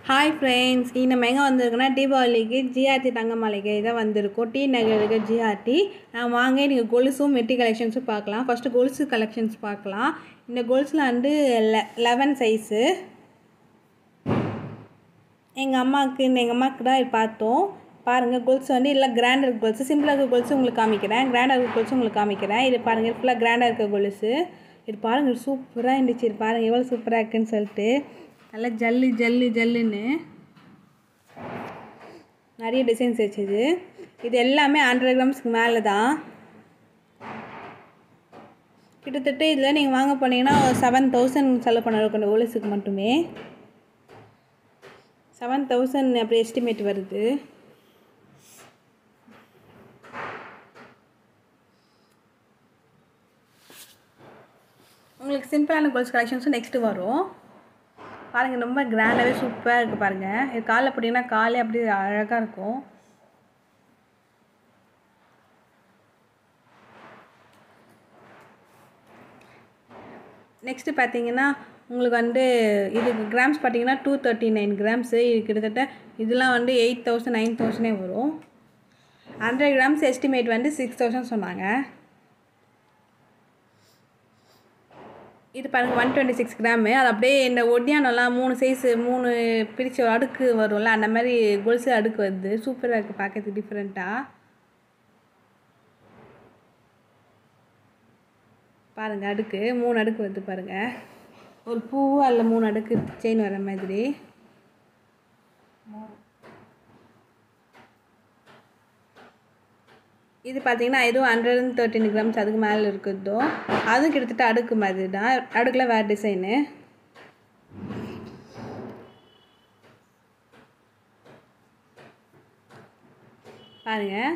hi friends இன்னும் நம்ம எங்கே வந்திருக்கோன்னா தீபாவளிக்கு ஜிஆர்டி தங்க மாளிகை தான் வந்திருக்கோம் டி நகர் இருக்க ஜிஆர்டி நான் வாங்க நீங்கள் கொலுசும் மெட்டி கலெக்ஷன்ஸும் பார்க்கலாம் ஃபஸ்ட்டு கொலுசு கலெக்ஷன்ஸ் பார்க்கலாம் இந்த கொலுசில் வந்து லெ லெவன் சைஸு எங்கள் அம்மாவுக்கு இந்த எங்கள் அம்மாவுக்கு தான் இது பார்த்தோம் பாருங்கள் கொலுசு வந்து இல்லை கிராண்டாக இருக்க கொலுசு சிம்பிளாக இருக்க கொலுசு உங்களுக்கு காமிக்கிறேன் கிராண்டாக இருக்க கொலுசு உங்களுக்கு காமிக்கிறேன் இது பாருங்கள் ஃபுல்லாக கிராண்டாக இருக்க கொலுசு இது பாருங்கள் சூப்பராக இருந்துச்சு இது பாருங்கள் எவ்வளோ சூப்பராக இருக்குன்னு சொல்லிட்டு நல்லா ஜல்லு ஜல்லு ஜல்லுன்னு நிறைய டிசைன்ஸ் வச்சுது இது எல்லாமே ஹண்ட்ரட் கிராம்ஸ்க்கு மேலே தான் கிட்டத்தட்ட இதில் நீங்கள் வாங்க போனீங்கன்னா செவன் தௌசண்ட் செலவு பண்ண இருக்கும் இந்த கொலுசுக்கு மட்டுமே செவன் தௌசண்ட் அப்படி எஸ்டிமேட் வருது உங்களுக்கு சிம்பிளான கொலுசு கலெக்ஷன்ஸும் நெக்ஸ்ட்டு வரும் பாருங்கள் ரொம்ப கிராண்டாகவே சூப்பராக இருக்குது பாருங்கள் இது காலில் போட்டிங்கன்னா காலே அப்படியே அழகாக இருக்கும் நெக்ஸ்ட்டு பார்த்தீங்கன்னா உங்களுக்கு வந்து இது கிராம்ஸ் பார்த்தீங்கன்னா டூ தேர்ட்டி நைன் கிராம்ஸு இது கிட்டத்தட்ட இதெல்லாம் வந்து எயிட் தௌசண்ட் நைன் தௌசண்டே வரும் ஹண்ட்ரட் கிராம்ஸ் எஸ்டிமேட் வந்து சிக்ஸ் தௌசண்ட் சொன்னாங்க இது பாருங்கள் ஒன் டுவெண்ட்டி சிக்ஸ் கிராமு அது அப்படியே இந்த ஒடியானம்லாம் மூணு சைஸு மூணு பிரித்து ஒரு அடுக்கு வரும்ல அந்த மாதிரி கொலுசு அடுக்கு வருது சூப்பராக இருக்குது பார்க்கறதுக்கு டிஃப்ரெண்ட்டாக பாருங்கள் அடுக்கு மூணு அடுக்கு வருது பாருங்கள் ஒரு பூ அதில் மூணு அடுக்கு செயின் வர மாதிரி இது பார்த்தீங்கன்னா இதுவும் ஹண்ட்ரட் அண்ட் தேர்ட்டின் கிராம்ஸ் அதுக்கு மேலே இருக்குதோ அதுவும் கிட்டத்தட்ட அடுக்கு மாதிரி தான் அடுக்கில் வேறு டிசைனு பாருங்கள்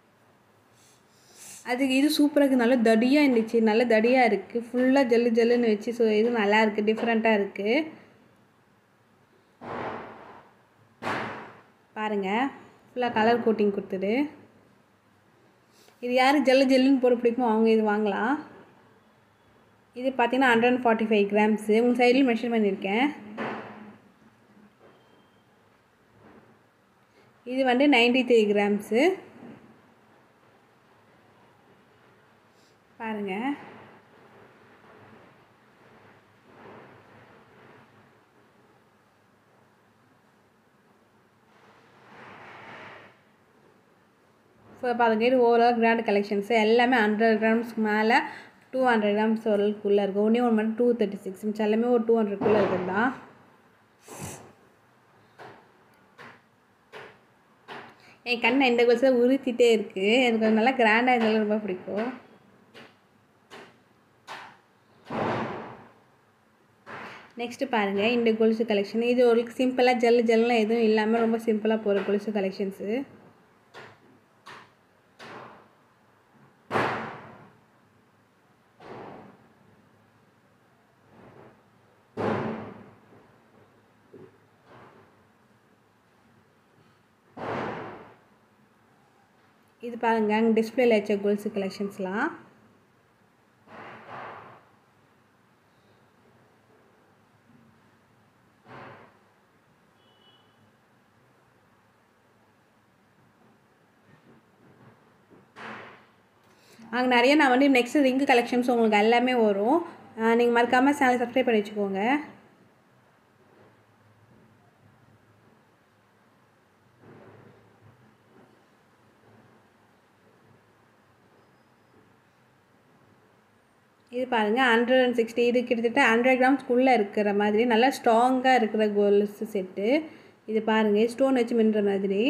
அதுக்கு இது சூப்பராக இருக்குது நல்லா தடியாக இருந்துச்சு நல்ல தடியாக இருக்குது ஃபுல்லாக ஜல்லு ஜல்லுன்னு வச்சு ஸோ இது நல்லா இருக்குது டிஃப்ரெண்ட்டாக இருக்குது பாருங்கள் ஃபுல்லாக கலர் கோட்டிங் கொடுத்துடு இது யார் ஜல்லு ஜல்லுன்னு போட பிடிக்குமோ அவங்க இது வாங்கலாம் இது பார்த்தீங்கன்னா hundred and forty five grams உங்கள் சைட்லேயும் மெஷர் பண்ணியிருக்கேன் இது வந்து நைன்டி த்ரீ கிராம்ஸு பாருங்கள் ஸோ பாருங்க இது ஓவரால் கிராண்ட் கலெக்ஷன்ஸு எல்லாமே ஹண்ட்ரட் கிராம்ஸ்க்கு மேலே டூ ஹண்ட்ரட் கிராம்ஸ் வரலுக்குள்ளே இருக்கும் ஒன்றே ஒன்று மட்டும் டூ தேர்ட்டி சிக்ஸ் மிச்சம் எல்லாமே ஒரு டூ ஹண்ட்ரட்குள்ளே இருக்குது தான் என் கண்ணை இந்த கொலுசில் உறுத்திட்டே இருக்குது எனக்கு நல்லா கிராண்டாக இருந்தாலும் ரொம்ப பிடிக்கும் நெக்ஸ்ட்டு பாருங்கள் இந்த கொலுசு கலெக்ஷன் இது ஒரு சிம்பிளாக ஜல்லு ஜல்லாம் எதுவும் இல்லாமல் ரொம்ப சிம்பிளாக போகிற கொலுசு கலெக்ஷன்ஸு இது பாருங்க அங்கே டிஸ்பிளேல வச்ச கொலுசு கலெக்ஷன்ஸ்லாம் அங்கே நிறைய நான் வந்து நெக்ஸ்ட் ரிங்கு கலெக்ஷன்ஸ் உங்களுக்கு எல்லாமே வரும் நீங்கள் மறக்காமல் சேனல் சப்ஸ்கிரைப் பண்ணி வச்சுக்கோங்க இது பாருங்கள் ஹண்ட்ரட் அண்ட் சிக்ஸ்டி இது கிட்டத்தட்ட ஹண்ட்ரட் கிராம்ஸ்க்குள்ளே இருக்கிற மாதிரி நல்லா ஸ்ட்ராங்காக இருக்கிற கொலுசு செட்டு இது பாருங்கள் ஸ்டோன் வச்சு மின்ற மாதிரி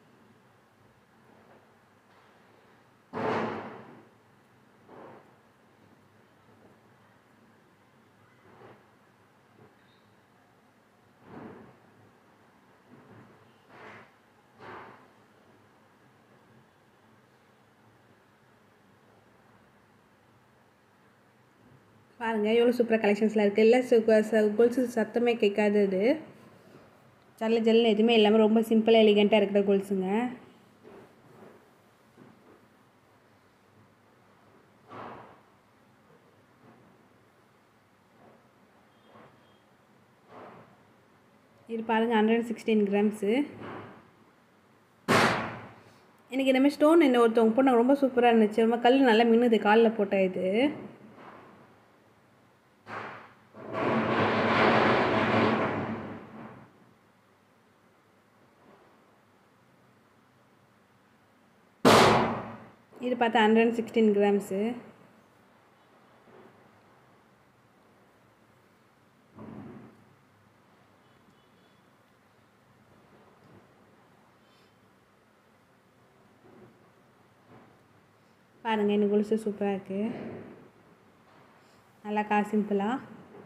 பாருங்கள் எவ்வளோ சூப்பராக கலெக்ஷன்ஸ்லாம் இருக்குது இல்லை சு ச கொலுசு சத்தமே கேட்காதது ஜல்ல ஜல்ல எதுவுமே இல்லாமல் ரொம்ப சிம்பிளாக எலிகண்ட்டாக இருக்கிற கொலுசுங்க இது பாருங்கள் ஹண்ட்ரட் சிக்ஸ்டீன் கிராம்ஸு எனக்கு இந்த மாதிரி ஸ்டோன் என்ன ஒருத்தவங்க போட்டாங்க ரொம்ப சூப்பராக இருந்துச்சு ரொம்ப கல் நல்லா மின்னுது காலில் போட்ட இது இது பார்த்தா ஹண்ட்ரட் அண்ட் சிக்ஸ்டீன் கிராம்ஸு பாருங்கள் எனக்கு கொலுசு சூப்பராக இருக்குது நல்லா கா சிம்பிளாக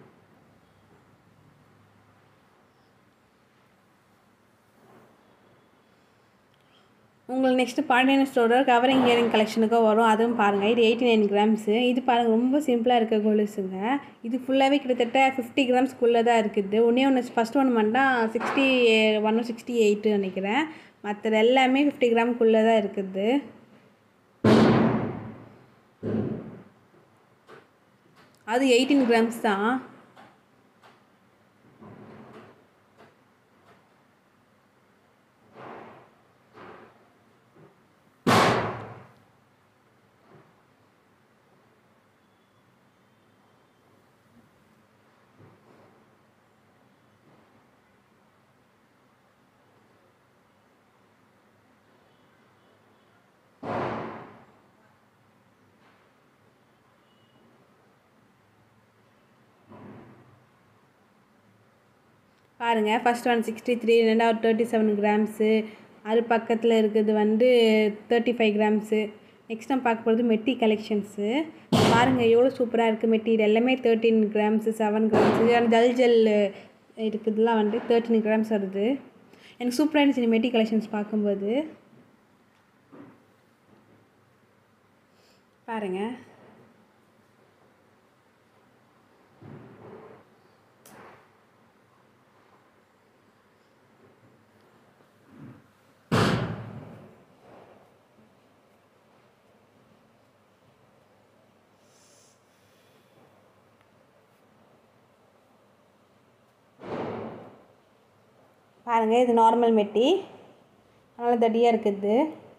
உங்களுக்கு நெக்ஸ்ட்டு பாண்டியன் ஸ்டோரோட கவரிங் இயரிங் கலெக்ஷனுக்கும் வரும் அதுவும் பாருங்கள் இது எயிட்டி நைன் கிராம்ஸு இது பாருங்கள் ரொம்ப சிம்பிளாக இருக்க கொலுசுங்க இது ஃபுல்லாகவே கிட்டத்தட்ட ஃபிஃப்டி கிராம்ஸ்க்குள்ளே தான் இருக்குது ஒன்றே ஒன்று ஃபஸ்ட் ஒன்று மட்டும் சிக்ஸ்டி ஒன் சிக்ஸ்டி எயிட்டு நினைக்கிறேன் மற்றது எல்லாமே ஃபிஃப்டி கிராம்க்குள்ளே தான் இருக்குது அது எயிட்டீன் கிராம்ஸ் தான் பாருங்கள் ஃபஸ்ட் ஒன் சிக்ஸ்டி த்ரீ ரெண்டாவது தேர்ட்டி செவன் கிராம்ஸு அது பக்கத்தில் இருக்கிறது வந்து தேர்ட்டி ஃபைவ் கிராம்ஸு நெக்ஸ்ட் நம்ம பார்க்க போகிறது மெட்டி கலெக்ஷன்ஸு பாருங்கள் எவ்வளோ சூப்பராக இருக்குது மெட்டீரியல் எல்லாமே தேர்ட்டீன் கிராம்ஸு செவன் கிராம்ஸு அந்த ஜல் ஜல் இருக்குதுலாம் வந்து தேர்ட்டின் கிராம்ஸ் வருது எனக்கு சூப்பராக இருந்துச்சு இந்த மெட்டி கலெக்ஷன்ஸ் பார்க்கும்போது பாருங்கள் பாருங்கள் இது நார்மல் மெட்டி நல்லா தடியாக இருக்குது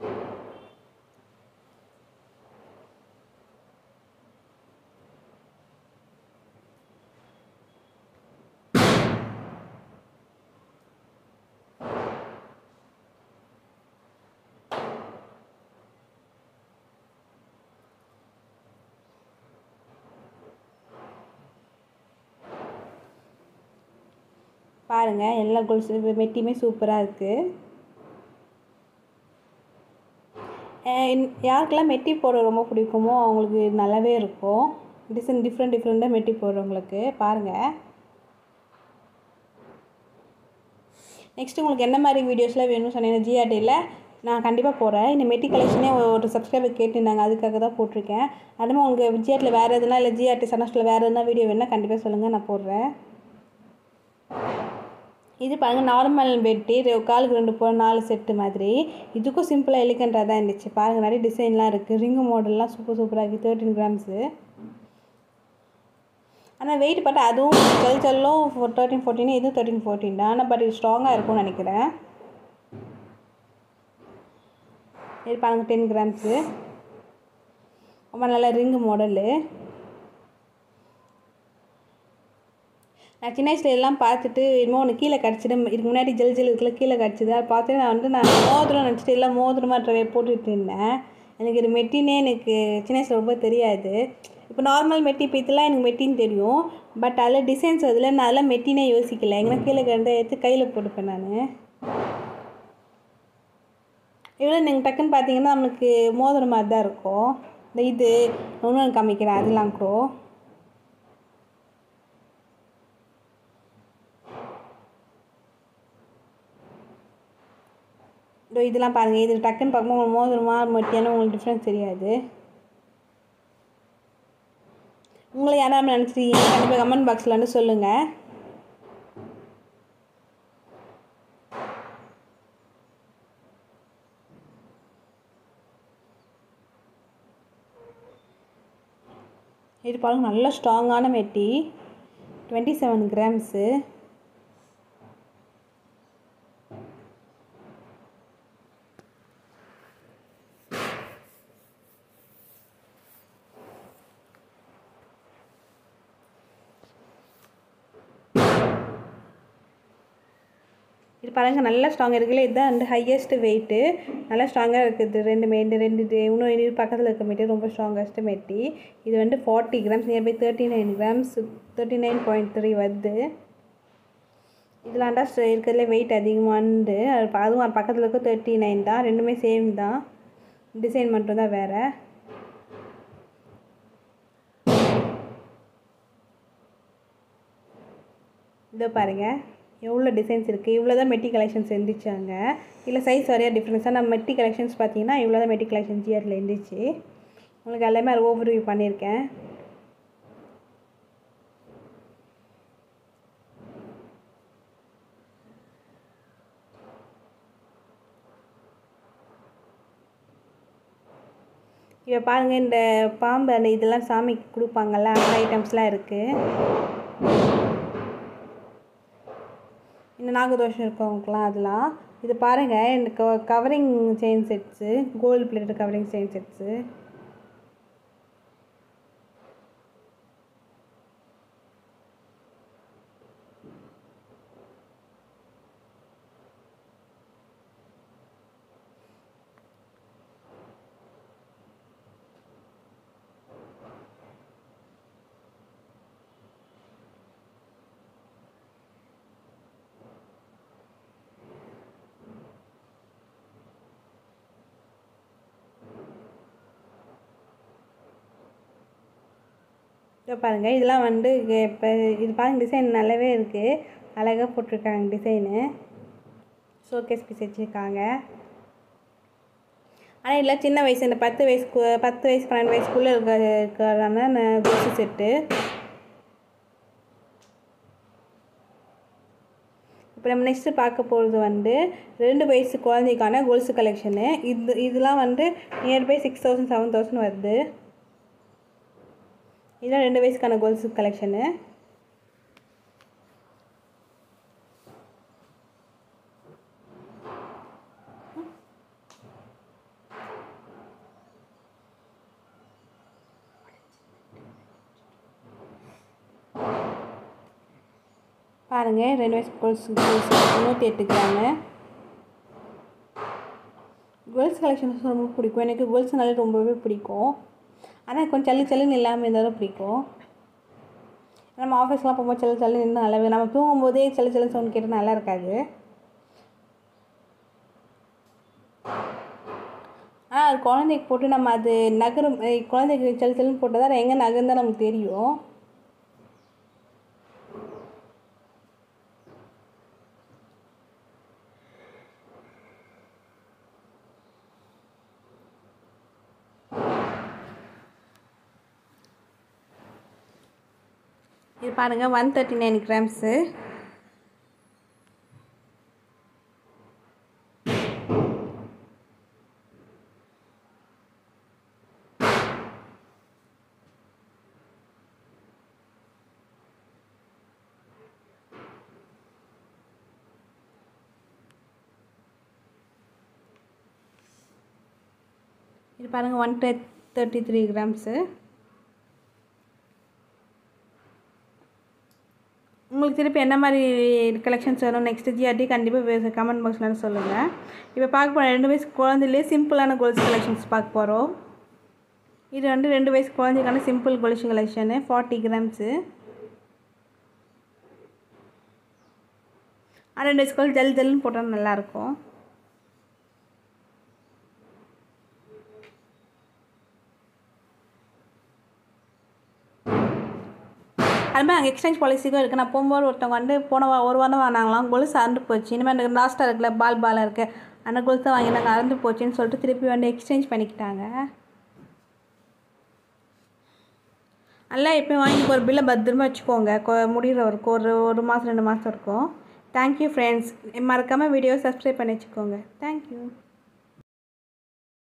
பாருங்கள் எல்லா கொலுசு மெட்டியுமே சூப்பராக இருக்குது யாருக்கெல்லாம் மெட்டி போட ரொம்ப பிடிக்குமோ அவங்களுக்கு நல்லாவே இருக்கும் டிசைன் டிஃப்ரெண்ட் டிஃப்ரெண்ட்டாக மெட்டி போடுறவங்களுக்கு பாருங்கள் நெக்ஸ்ட் உங்களுக்கு என்ன மாதிரி வீடியோஸ்லாம் வேணும்னு சொன்னீங்கன்னா ஜிஆர்டியில் நான் கண்டிப்பாக போடுறேன் இந்த மெட்டி கலெக்ஷனே ஒரு சப்ஸ்கிரைபர் கேட்டிருந்தாங்க அதுக்காக தான் போட்டிருக்கேன் அதுமாதிரி உங்களுக்கு ஜிஆர்டியில் வேறு எதுனா இல்லை ஜிஆர்டி சனஸ்டில் வேறு எதுனா வீடியோ வேணால் கண்டிப்பாக சொல்லுங்கள் நான் போடுறேன் இது பாருங்கள் நார்மல் பெட்டி காலுக்கு ரெண்டு போ நாலு செட்டு மாதிரி இதுக்கும் சிம்பிளாக எலிகண்ட்டாக தான் இருந்துச்சு பாருங்கள் நிறைய டிசைன்லாம் இருக்குது ரிங்கு மாடல்லாம் சூப்பர் சூப்பராக இருக்குது தேர்ட்டின் கிராம்ஸு ஆனால் வெயிட் பார்த்தா அதுவும் ஜல் ஜல்லும் ஃபோர் தேர்ட்டின் ஃபோர்டீன் இதுவும் தேர்ட்டின் ஃபோர்டீன் தான் ஆனால் பட் இது ஸ்ட்ராங்காக இருக்கும்னு நினைக்கிறேன் இது பாருங்கள் டென் கிராம்ஸு ரொம்ப நல்ல ரிங்கு மாடலு நான் சின்ன வயசுல எல்லாம் பார்த்துட்டு என்னமோ ஒன்று கீழே கிடச்சிட்டு இதுக்கு முன்னாடி ஜல் ஜல் இதுக்குள்ள கீழே கிடச்சிது அதை பார்த்து நான் வந்து நான் மோதிரம் நினச்சிட்டு எல்லாம் மோதிரமாக ட்ரை போட்டுட்டு இருந்தேன் எனக்கு இது மெட்டினே எனக்கு சின்ன வயசில் ரொம்ப தெரியாது இப்போ நார்மல் மெட்டி பீத்துலாம் எனக்கு மெட்டின்னு தெரியும் பட் அதில் டிசைன்ஸ் அதில் நான் அதெல்லாம் மெட்டினே யோசிக்கல எங்கன்னா கீழே கிடந்த எடுத்து கையில் போட்டுப்பேன் நான் இவ்வளோ நீங்கள் டக்குன்னு பார்த்தீங்கன்னா நம்மளுக்கு மோதிரம் மாதிரி தான் இருக்கும் இந்த இது இன்னொன்று காமிக்கிறேன் அதெல்லாம் கூட இதோ இதெல்லாம் பாருங்கள் இது டக்குன்னு பார்க்கும்போது உங்களுக்கு மோதிரமா மட்டியான உங்களுக்கு டிஃப்ரென்ஸ் தெரியாது உங்களை யாராவது நினச்சிருக்கீங்க கண்டிப்பாக கமெண்ட் பாக்ஸில் வந்து சொல்லுங்கள் இது பாருங்க நல்ல ஸ்ட்ராங்கான மெட்டி டுவெண்ட்டி செவன் கிராம்ஸு இது பாருங்கள் நல்லா ஸ்ட்ராங்காக இருக்குல்ல இதுதான் வந்து ஹையஸ்ட் வெயிட்டு நல்லா ஸ்ட்ராங்காக இருக்குது ரெண்டு மெட்டு ரெண்டு இது இன்னும் இது பக்கத்தில் இருக்க மெட்டி ரொம்ப ஸ்ட்ராங்கஸ்ட்டு மெட்டி இது வந்து forty grams nearby thirty nine grams thirty nine point three வருது இதெலாண்டா இருக்கிறதுல வெயிட் அதிகமானது அது ப- அதுவும் அது பக்கத்தில் இருக்க தேர்ட்டி நைன் தான் ரெண்டுமே சேம் தான் டிசைன் மட்டும் தான் வேறு இதோ பாருங்கள் எவ்வளோ டிசைன்ஸ் இருக்குது இவ்வளோ தான் மெட்டி கலெக்ஷன்ஸ் இருந்துச்சாங்க இல்லை சைஸ் வரையா டிஃப்ரென்ஸாக நம்ம மெட்டி கலெக்ஷன்ஸ் பார்த்தீங்கன்னா இவ்வளோ தான் மெட்டி கலெக்ஷன் ஜிஆரில் இருந்துச்சு உங்களுக்கு எல்லாமே அது ஓவர் வியூ பண்ணியிருக்கேன் இப்போ பாருங்கள் இந்த பாம்பு அந்த இதெல்லாம் சாமிக்கு கொடுப்பாங்கல்ல அந்த ஐட்டம்ஸ்லாம் இருக்குது இந்த நாகதோஷம் இருக்கவங்களுக்குலாம் அதெல்லாம் இது பாருங்கள் இந்த க covering chain sets gold plated covering chain sets இதோ பாருங்கள் இதெல்லாம் வந்து இப்போ இது பாருங்க டிசைன் நல்லாவே இருக்குது அழகாக போட்டிருக்காங்க டிசைனு ஷோகேஸ் பீஸ் வச்சுருக்காங்க ஆனால் இல்லை சின்ன வயசு இந்த பத்து வயசுக்கு பத்து வயசு பன்னெண்டு வயசுக்குள்ளே இருக்க இருக்கிறதான கொலுசு செட்டு இப்போ நம்ம நெக்ஸ்ட்டு பார்க்க போகிறது வந்து ரெண்டு வயசு குழந்தைக்கான கொலுசு கலெக்ஷனு இது இதெல்லாம் வந்து nearby six thousand seven thousand வருது இதெல்லாம் ரெண்டு வயசுக்கான கொலுசு கலெக்ஷனு பாருங்கள் ரெண்டு வயசு கொலுசு கொலுசு நூற்றி எட்டு கிராமு கேர்ள்ஸ் கலெக்ஷன்ஸ் ரொம்ப பிடிக்கும் எனக்கு கேர்ள்ஸ்னாலே ரொம்பவே பிடிக்கும் ஆனால் கொஞ்சம் சல்லு சல்லுன்னு இல்லாமல் இருந்தாலும் பிடிக்கும் நம்ம ஆஃபீஸ்லாம் போகும்போது சல்லு சல்லு இருந்தால் நல்லாவே நம்ம தூங்கும்போதே சல்லு சல்லு சவுண்ட் கேட்டு நல்லா இருக்காது ஆனால் அது குழந்தைக்கு போட்டு நம்ம அது நகரும் அஹ் குழந்தைக்கு சல்லு சல்லுன்னு போட்டால் தான் எங்கே நகர்ந்தா நமக்கு தெரியும் இது பாருங்கள் ஒன் தேர்ட்டி நைன் கிராம்ஸு இது பாருங்கள் ஒன் தேர்ட்டி த்ரீ கிராம்ஸு உங்களுக்கு திருப்பி என்ன மாதிரி கலெக்ஷன்ஸ் வேணும் நெக்ஸ்ட்டு ஜிஆர்டி கண்டிப்பாக கமெண்ட் பாக்ஸில் சொல்லுங்கள் இப்போ பார்க்க போகிற ரெண்டு வயசு குழந்தையிலே சிம்பிளான கொலுசு கலெக்ஷன்ஸ் பார்க்க போகிறோம் இது வந்து ரெண்டு வயசு குழந்தைக்கான சிம்பிள் கொலுசு கலெக்ஷனு ஃபார்ட்டி கிராம்ஸு ரெண்டு வயசு குழந்தை ஜல் ஜல்னு போட்டால் நல்லாயிருக்கும் அது மாதிரி அங்கே எக்ஸ்சேஞ்ச் பாலிசிக்கும் இருக்குது நான் போகும்போது ஒருத்தவங்க வந்து போன வா ஒரு வாரம் வாங்கினாங்களாம் கொலுசு அறந்து போச்சு இனிமேல் எனக்கு லாஸ்ட்டாக இருக்குல்ல பால் பாலாக இருக்குது அந்த கொலுசை வாங்கினாங்க அறந்து போச்சுன்னு சொல்லிட்டு திருப்பி வந்து எக்ஸ்சேஞ்ச் பண்ணிக்கிட்டாங்க நல்லா எப்பயும் வாங்கி ஒரு பில்லை பத்திரமா வச்சுக்கோங்க கொ- முடிகிற வரைக்கும் ஒரு ஒரு மாதம் ரெண்டு மாதம் இருக்கும் தேங்க்யூ ஃப்ரெண்ட்ஸ் மறக்காமல் வீடியோ சப்ஸ்கிரைப் பண்ணி வச்சுக்கோங்க தேங்க்யூ